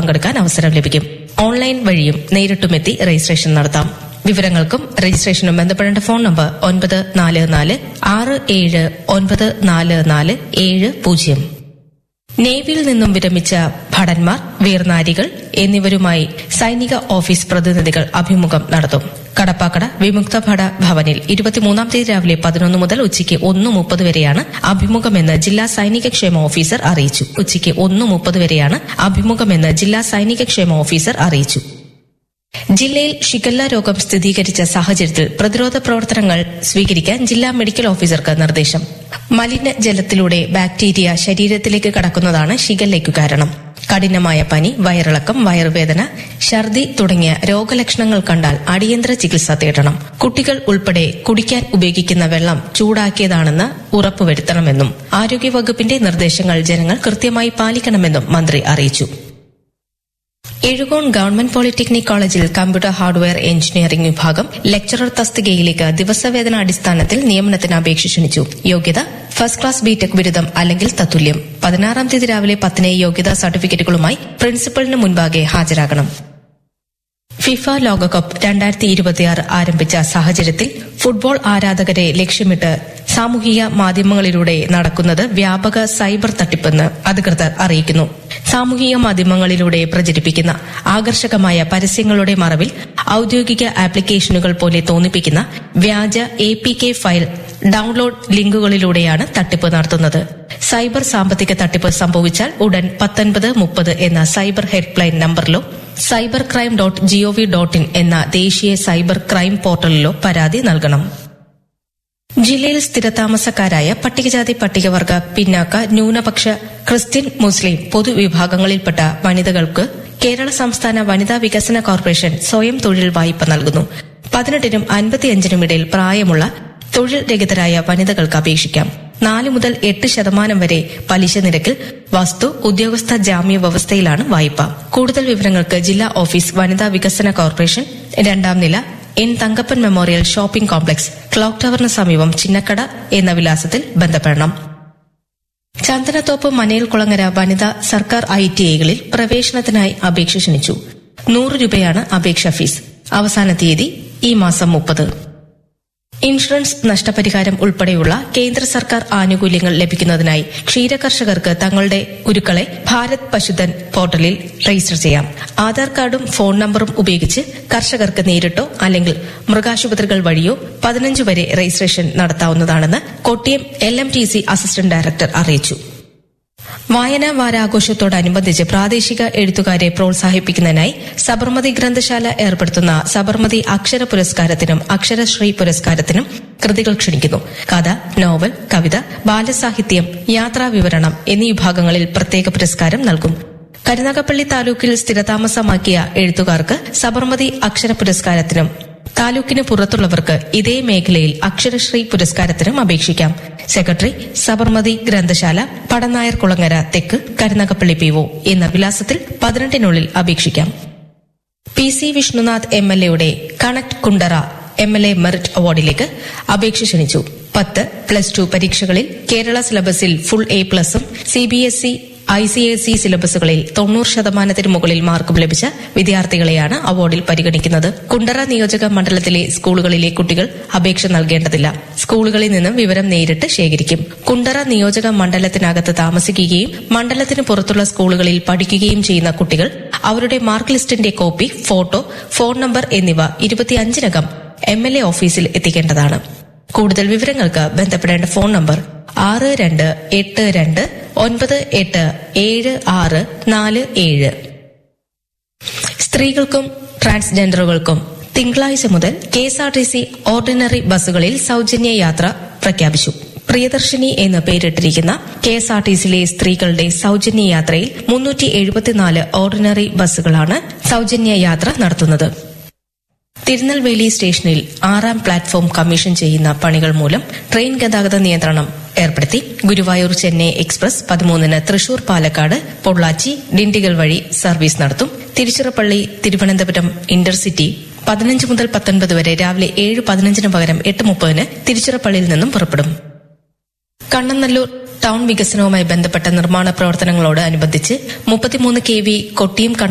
പങ്കെടുക്കാൻ അവസരം ലഭിക്കും ഓൺലൈൻ വഴിയും നേരിട്ടുമെത്തി രജിസ്ട്രേഷൻ നടത്താം വിവരങ്ങൾക്കും രജിസ്ട്രേഷനും ബന്ധപ്പെടേണ്ട ഫോൺ നമ്പർ ഒൻപത് നാല് നാല് ആറ് ഏഴ് ഒൻപത് നാല് നാല് ഏഴ് പൂജ്യം നേവിയിൽ നിന്നും വിരമിച്ച ഭടന്മാർ വീർനാരികൾ എന്നിവരുമായി സൈനിക ഓഫീസ് പ്രതിനിധികൾ അഭിമുഖം നടത്തും കടപ്പാക്കട വിമുക്ത ഭട ഭവനിൽ ഇരുപത്തിമൂന്നാം തീയതി രാവിലെ പതിനൊന്ന് മുതൽ ഉച്ചയ്ക്ക് ഒന്ന് മുപ്പത് വരെയാണ് അഭിമുഖമെന്ന് ജില്ലാ സൈനിക ക്ഷേമ ഓഫീസർ അറിയിച്ചു ഉച്ചയ്ക്ക് ഒന്ന് മുപ്പത് വരെയാണ് അഭിമുഖമെന്ന് ജില്ലാ സൈനിക ക്ഷേമ ഓഫീസർ അറിയിച്ചു ജില്ലയിൽ ഷിഗല്ല രോഗം സ്ഥിരീകരിച്ച സാഹചര്യത്തിൽ പ്രതിരോധ പ്രവർത്തനങ്ങൾ സ്വീകരിക്കാൻ ജില്ലാ മെഡിക്കൽ ഓഫീസർക്ക് നിർദ്ദേശം മലിനജലത്തിലൂടെ ബാക്ടീരിയ ശരീരത്തിലേക്ക് കടക്കുന്നതാണ് ഷിഗല്ലയ്ക്കു കാരണം കഠിനമായ പനി വയറിളക്കം വയറുവേദന ഛർദി തുടങ്ങിയ രോഗലക്ഷണങ്ങൾ കണ്ടാൽ അടിയന്തര ചികിത്സ തേടണം കുട്ടികൾ ഉൾപ്പെടെ കുടിക്കാൻ ഉപയോഗിക്കുന്ന വെള്ളം ചൂടാക്കിയതാണെന്ന് ഉറപ്പുവരുത്തണമെന്നും ആരോഗ്യവകുപ്പിന്റെ നിർദ്ദേശങ്ങൾ ജനങ്ങൾ കൃത്യമായി പാലിക്കണമെന്നും മന്ത്രി അറിയിച്ചു എഴുകോൺ ഗവൺമെന്റ് പോളിടെക്നിക് കോളേജിൽ കമ്പ്യൂട്ടർ ഹാർഡ്വെയർ എഞ്ചിനീയറിംഗ് വിഭാഗം ലെക്ചറർ തസ്തികയിലേക്ക് ദിവസവേതന അടിസ്ഥാനത്തിൽ നിയമനത്തിന് അപേക്ഷ ക്ഷണിച്ചു യോഗ്യത ഫസ്റ്റ് ക്ലാസ് ബിടെക് ബിരുദം അല്ലെങ്കിൽ തത്തുല്യം പതിനാറാം തീയതി രാവിലെ പത്തിന് യോഗ്യതാ സർട്ടിഫിക്കറ്റുകളുമായി പ്രിൻസിപ്പലിന് മുൻപാകെ ഹാജരാകണം ഫിഫ ലോകകപ്പ് രണ്ടായിരത്തി ഇരുപത്തിയാറ് ആരംഭിച്ച സാഹചര്യത്തിൽ ഫുട്ബോൾ ആരാധകരെ ലക്ഷ്യമിട്ട് സാമൂഹിക മാധ്യമങ്ങളിലൂടെ നടക്കുന്നത് വ്യാപക സൈബർ തട്ടിപ്പെന്ന് അധികൃതർ അറിയിക്കുന്നു സാമൂഹിക മാധ്യമങ്ങളിലൂടെ പ്രചരിപ്പിക്കുന്ന ആകർഷകമായ പരസ്യങ്ങളുടെ മറവിൽ ഔദ്യോഗിക ആപ്ലിക്കേഷനുകൾ പോലെ തോന്നിപ്പിക്കുന്ന വ്യാജ A P K file download ലിങ്കുകളിലൂടെയാണ് തട്ടിപ്പ് നടത്തുന്നത് സൈബർ സാമ്പത്തിക തട്ടിപ്പ് സംഭവിച്ചാൽ ഉടൻ പത്തൊൻപത് മുപ്പത് എന്ന സൈബർ ഹെൽപ്ലൈൻ നമ്പറിലോ cyber crime dot G O V dot in എന്ന ദേശീയ സൈബർ ക്രൈം പോർട്ടലിലോ പരാതി നൽകണം ജില്ലയിൽ സ്ഥിരതാമസക്കാരായ പട്ടികജാതി പട്ടികവർഗ പിന്നാക്ക ന്യൂനപക്ഷ ക്രിസ്ത്യൻ മുസ്ലിം പൊതുവിഭാഗങ്ങളിൽപ്പെട്ട വനിതകൾക്ക് കേരള സംസ്ഥാന വനിതാ വികസന കോർപ്പറേഷൻ സ്വയം തൊഴിൽ വായ്പ നൽകുന്നു പതിനെട്ടിനും അൻപത്തിയഞ്ചിനും ഇടയിൽ പ്രായമുള്ള തൊഴിൽ രഹിതരായ വനിതകൾക്ക് അപേക്ഷിക്കാം നാല് മുതൽ എട്ട് ശതമാനം വരെ പലിശ നിരക്കിൽ വസ്തു ഉദ്യോഗസ്ഥ ജാമ്യ വ്യവസ്ഥയിലാണ് വായ്പ കൂടുതൽ വിവരങ്ങൾക്ക് ജില്ലാ ഓഫീസ് വനിതാ വികസന കോർപ്പറേഷൻ രണ്ടാം നില N Thankappan memorial shopping complex clock ടവറിന് സമീപം ചിന്നക്കട എന്ന വിലാസത്തിൽ ബന്ധപ്പെടണം ചന്ദനത്തോപ്പ് മനയിൽ കുളങ്ങര വനിതാ സർക്കാർ ഐ ടി ഐകളിൽ പ്രവേശനത്തിനായി അപേക്ഷ ക്ഷണിച്ചു നൂറ് രൂപയാണ് അപേക്ഷാ ഫീസ് അവസാന തീയതി ഈ മാസം മുപ്പത് ഇൻഷുറൻസ് നഷ്ടപരിഹാരം ഉൾപ്പെടെയുള്ള കേന്ദ്ര സർക്കാർ ആനുകൂല്യങ്ങൾ ലഭിക്കുന്നതിനായി ക്ഷീരകർഷകർക്ക് തങ്ങളുടെ ഉരുക്കളെ ഭാരത് പശുധൻ പോർട്ടലിൽ രജിസ്റ്റർ ചെയ്യാം ആധാർ കാർഡും ഫോൺ നമ്പറും ഉപയോഗിച്ച് കർഷകർക്ക് നേരിട്ടോ അല്ലെങ്കിൽ മൃഗാശുപത്രികൾ വഴിയോ പതിനഞ്ച് വരെ രജിസ്ട്രേഷൻ നടത്താവുന്നതാണെന്ന് Kottiyam L M T C assistant director അറിയിച്ചു വായനാ വാരാഘോഷത്തോടനുബന്ധിച്ച് പ്രാദേശിക എഴുത്തുകാരെ പ്രോത്സാഹിപ്പിക്കുന്നതിനായി സബർമതി ഗ്രന്ഥശാല ഏർപ്പെടുത്തുന്ന സബർമതി അക്ഷര പുരസ്കാരത്തിനും അക്ഷരശ്രീ പുരസ്കാരത്തിനും കൃതികൾ ക്ഷണിക്കുന്നു കഥ നോവൽ കവിത ബാലസാഹിത്യം യാത്രാ വിവരണം എന്നീ വിഭാഗങ്ങളിൽ പ്രത്യേക പുരസ്കാരം നൽകും കരുനാഗപ്പള്ളി താലൂക്കിൽ സ്ഥിരതാമസമാക്കിയ എഴുത്തുകാർക്ക് സബർമതി അക്ഷര പുരസ്കാരത്തിനും താലൂക്കിന് പുറത്തുള്ളവർക്ക് ഇതേ മേഖലയിൽ അക്ഷരശ്രീ പുരസ്കാരത്തിനും അപേക്ഷിക്കാം സെക്രട്ടറി സബർമതി ഗ്രന്ഥശാല പടനായർ കുളങ്ങര തെക്ക് കരുനാഗപ്പള്ളി പി ഒ എന്ന വിലാസത്തിൽ പതിനെട്ടിനുള്ളിൽ അപേക്ഷിക്കാം P C Vishnunath M L എയുടെ connect Kundara M L A merit അവാർഡിലേക്ക് അപേക്ഷ ക്ഷണിച്ചു പത്ത് പ്ലസ് ടു പരീക്ഷകളിൽ കേരള സിലബസിൽ ഫുൾ എ പ്ലസും C B S E I C S E സിലബസുകളിൽ തൊണ്ണൂറ് ശതമാനത്തിന് മുകളിൽ മാർക്കും ലഭിച്ച വിദ്യാർത്ഥികളെയാണ് അവാർഡിൽ പരിഗണിക്കുന്നത് കുണ്ടറ നിയോജക മണ്ഡലത്തിലെ സ്കൂളുകളിലെ കുട്ടികൾ അപേക്ഷ നൽകേണ്ടതില്ല സ്കൂളുകളിൽ നിന്നും വിവരം നേരിട്ട് ശേഖരിക്കും കുണ്ടറ നിയോജക മണ്ഡലത്തിനകത്ത് താമസിക്കുകയും മണ്ഡലത്തിന് പുറത്തുള്ള സ്കൂളുകളിൽ പഠിക്കുകയും ചെയ്യുന്ന കുട്ടികൾ അവരുടെ മാർക്ക് ലിസ്റ്റിന്റെ കോപ്പി ഫോട്ടോ ഫോൺ നമ്പർ എന്നിവ ഇരുപത്തിയഞ്ചിനകം എം എൽ എ ഓഫീസിൽ എത്തിക്കേണ്ടതാണ് കൂടുതൽ വിവരങ്ങൾക്ക് ബന്ധപ്പെടേണ്ട ഫോൺ നമ്പർ ആറ് രണ്ട് എട്ട് രണ്ട് ഒൻപത് എട്ട് ഏഴ് ആറ് നാല് ഏഴ് സ്ത്രീകൾക്കും ട്രാൻസ്ജെൻഡറുകൾക്കും തിങ്കളാഴ്ച മുതൽ K S R T C ordinary ബസ്സുകളിൽ സൌജന്യ യാത്ര പ്രഖ്യാപിച്ചു പ്രിയദർശിനി എന്ന് പേരിട്ടിരിക്കുന്ന കെ എസ് ആർ ടി സിയിലെ സ്ത്രീകളുടെ സൌജന്യ യാത്രയിൽ മുന്നൂറ്റി എഴുപത്തിനാല് ഓർഡിനറി ബസ്സുകളാണ് സൌജന്യ യാത്ര നടത്തുന്നത് തിരുനെൽവേലി സ്റ്റേഷനിൽ ആറാം പ്ലാറ്റ്ഫോം കമ്മീഷൻ ചെയ്യുന്ന പണികൾ മൂലം ട്രെയിൻ ഗതാഗത നിയന്ത്രണം ഏർപ്പെടുത്തി ഗുരുവായൂർ ചെന്നൈ എക്സ്പ്രസ് പതിമൂന്നിന് തൃശൂർ പാലക്കാട് പൊള്ളാച്ചി ഡിണ്ടിഗൽ വഴി സർവീസ് നടത്തും തിരുച്ചിറപ്പള്ളി തിരുവനന്തപുരം ഇന്റർസിറ്റി പതിനഞ്ച് മുതൽ പത്തൊൻപത് വരെ രാവിലെ ഏഴ് പതിനഞ്ചിന് പകരം എട്ട് മുപ്പതിന് തിരുച്ചിറപ്പള്ളിയിൽ നിന്നും പുറപ്പെടും കണ്ണനല്ലൂർ ടൌൺ വികസനവുമായി ബന്ധപ്പെട്ട നിർമ്മാണ പ്രവർത്തനങ്ങളോട് അനുബന്ധിച്ച് മുപ്പത്തിമൂന്ന് കെ വി കൊട്ടിയം